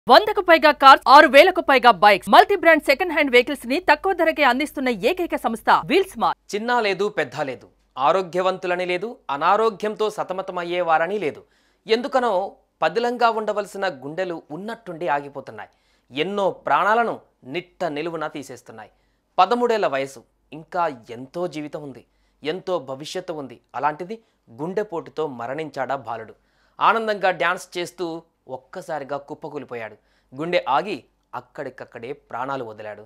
వందకు పైగా కార్స్ ఆరు వేలకు పైగా bikes multi brand second hand vehicles ని తక్కువ ధరకే అందిస్తున్న ఏకైక సంస్థ వీల్ స్మార్ట్ చిన్న లేదు పెద్ద లేదు ఆరోగ్యవంతులని లేదు అనారోగ్యంతో సతమతమయ్యేవారని లేదు ఎందుకనో పదిలంగా ఉండవలసిన గుండెలు ఉన్నట్టుండి ఆగిపోతున్నాయి ఎన్నో ప్రాణాలను నిట్ట నిలువున తీసేస్తున్నాయి పదమూడేళ్ల వయసు ఇంకా ఎంతో జీవితం ఉంది ఎంతో భవిష్యత్తు ఉంది అలాంటిది గుండెపోటుతో మరణించాడా బాలుడు ఆనందంగా డ్యాన్స్ చేస్తూ ఒక్కసారిగా కుప్పకూలిపోయాడు గుండె ఆగి అక్కడికక్కడే ప్రాణాలు వదిలాడు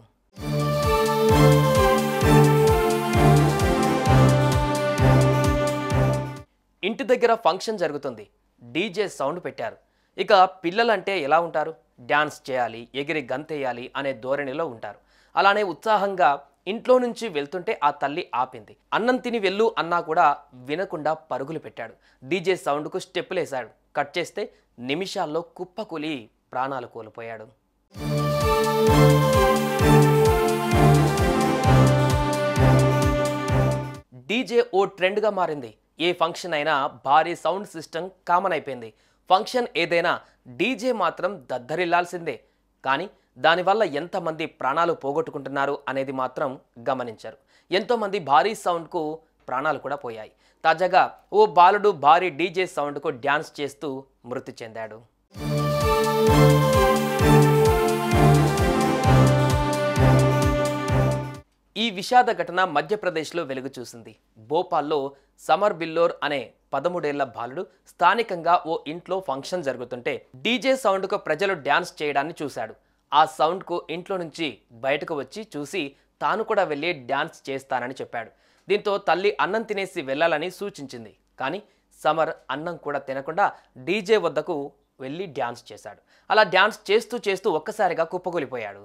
ఇంటి దగ్గర ఫంక్షన్ జరుగుతుంది డీజే సౌండ్ పెట్టారు ఇక పిల్లలంటే ఎలా ఉంటారు డ్యాన్స్ చేయాలి ఎగిరి గంతేయాలి అనే ధోరణిలో ఉంటారు అలానే ఉత్సాహంగా ఇంట్లో నుంచి వెళ్తుంటే ఆ తల్లి ఆపింది అన్నం తిని వెళ్ళు అన్నా కూడా వినకుండా పరుగులు పెట్టాడు డీజే సౌండ్కు స్టెప్పులేశాడు కట్ చేస్తే నిమిషాల్లో కుప్పకూలి ప్రాణాలు కోల్పోయాడు డీజే ఓ ట్రెండ్గా మారింది ఏ ఫంక్షన్ అయినా భారీ సౌండ్ సిస్టమ్ కామన్ అయిపోయింది ఫంక్షన్ ఏదైనా డీజే మాత్రం దద్దరిల్లాల్సిందే కానీ దానివల్ల ఎంతమంది ప్రాణాలు పోగొట్టుకుంటున్నారు అనేది మాత్రం గమనించారు ఎంతోమంది భారీ సౌండ్కు ప్రాణాలు కూడా పోయాయి తాజాగా ఓ బాలుడు భారీ డీజే సౌండ్కు డ్యాన్స్ చేస్తూ మృతి చెందాడు ఈ విషాద ఘటన మధ్యప్రదేశ్లో వెలుగు చూసింది భోపాల్లో సమర్ బిల్లోర్ అనే పదమూడేళ్ల బాలుడు స్థానికంగా ఓ ఇంట్లో ఫంక్షన్ జరుగుతుంటే డీజే సౌండ్కు ప్రజలు డ్యాన్స్ చేయడాన్ని చూశాడు ఆ సౌండ్కు ఇంట్లో నుంచి బయటకు వచ్చి చూసి తాను కూడా వెళ్ళి డ్యాన్స్ చేస్తానని చెప్పాడు దీంతో తల్లి అన్నం తినేసి వెళ్ళాలని సూచించింది కానీ సమర్ అన్నం కూడా తినకుండా డీజే వద్దకు వెళ్ళి డ్యాన్స్ చేశాడు అలా డ్యాన్స్ చేస్తూ చేస్తూ ఒక్కసారిగా కుప్పకూలిపోయాడు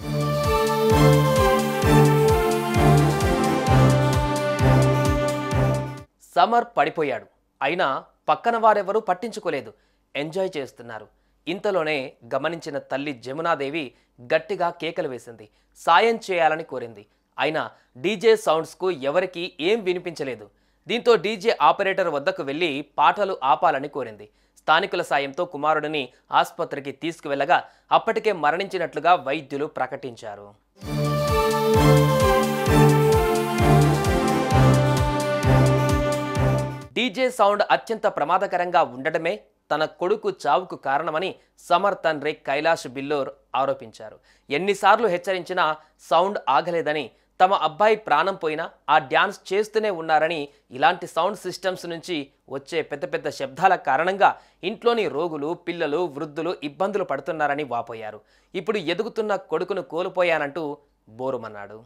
సమర్ పడిపోయాడు అయినా పక్కన వారెవరూ పట్టించుకోలేదు ఎంజాయ్ చేస్తున్నారు ఇంతలోనే గమనించిన తల్లి జమునాదేవి గట్టిగా కేకలు వేసింది సాయం చేయాలని కోరింది అయినా డీజే సౌండ్స్కు ఎవరికీ ఏం వినిపించలేదు దీంతో డీజే ఆపరేటర్ వద్దకు వెళ్ళి పాటలు ఆపాలని కోరింది స్థానికుల సాయంతో కుమారుడిని ఆసుపత్రికి తీసుకువెళ్లగా అప్పటికే మరణించినట్లుగా వైద్యులు ప్రకటించారు డీజే సౌండ్ అత్యంత ప్రమాదకరంగా ఉండడమే తన కొడుకు చావుకు కారణమని సమర్ తండ్రి కైలాష్ బిల్లోర్ ఆరోపించారు ఎన్నిసార్లు హెచ్చరించినా సౌండ్ ఆగలేదని తమ అబ్బాయి ప్రాణం పోయినా ఆ డ్యాన్స్ చేస్తూనే ఉన్నారని ఇలాంటి సౌండ్ సిస్టమ్స్ నుంచి వచ్చే పెద్ద పెద్ద శబ్దాల కారణంగా ఇంట్లోని రోగులు పిల్లలు వృద్ధులు ఇబ్బందులు పడుతున్నారని వాపోయారు ఇప్పుడు ఎదుగుతున్న కొడుకును కోల్పోయానంటూ బోరుమన్నాడు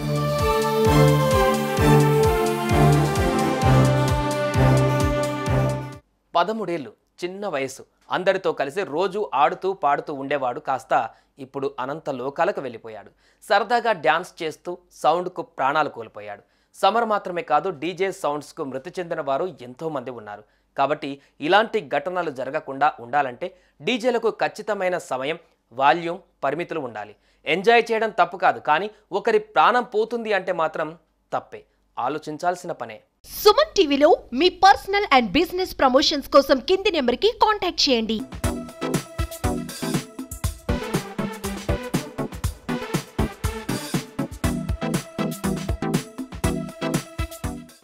పదమూడేళ్ళు చిన్న వయసు అందరితో కలిసి రోజు ఆడుతూ పాడుతూ ఉండేవాడు కాస్త ఇప్పుడు అనంత లోకాలకు వెళ్ళిపోయాడు సరదాగా డ్యాన్స్ చేస్తూ సౌండ్కు ప్రాణాలు కోల్పోయాడు సమర్ మాత్రమే కాదు డీజే సౌండ్స్కు మృతి చెందిన వారు ఎంతోమంది ఉన్నారు కాబట్టి ఇలాంటి ఘటనలు జరగకుండా ఉండాలంటే డీజేలకు ఖచ్చితమైన సమయం వాల్యూమ్ పరిమితులు ఉండాలి ఎంజాయ్ చేయడం తప్పు కాదు కానీ ఒకరి ప్రాణం పోతుంది అంటే మాత్రం తప్పే ఆలోచించాల్సిన పనే సుమన్ టీవీలో మీ పర్సనల్ అండ్ బిజినెస్ ప్రమోషన్స్ కోసం కింది నెంబర్కి కాంటాక్ట్ చేయండి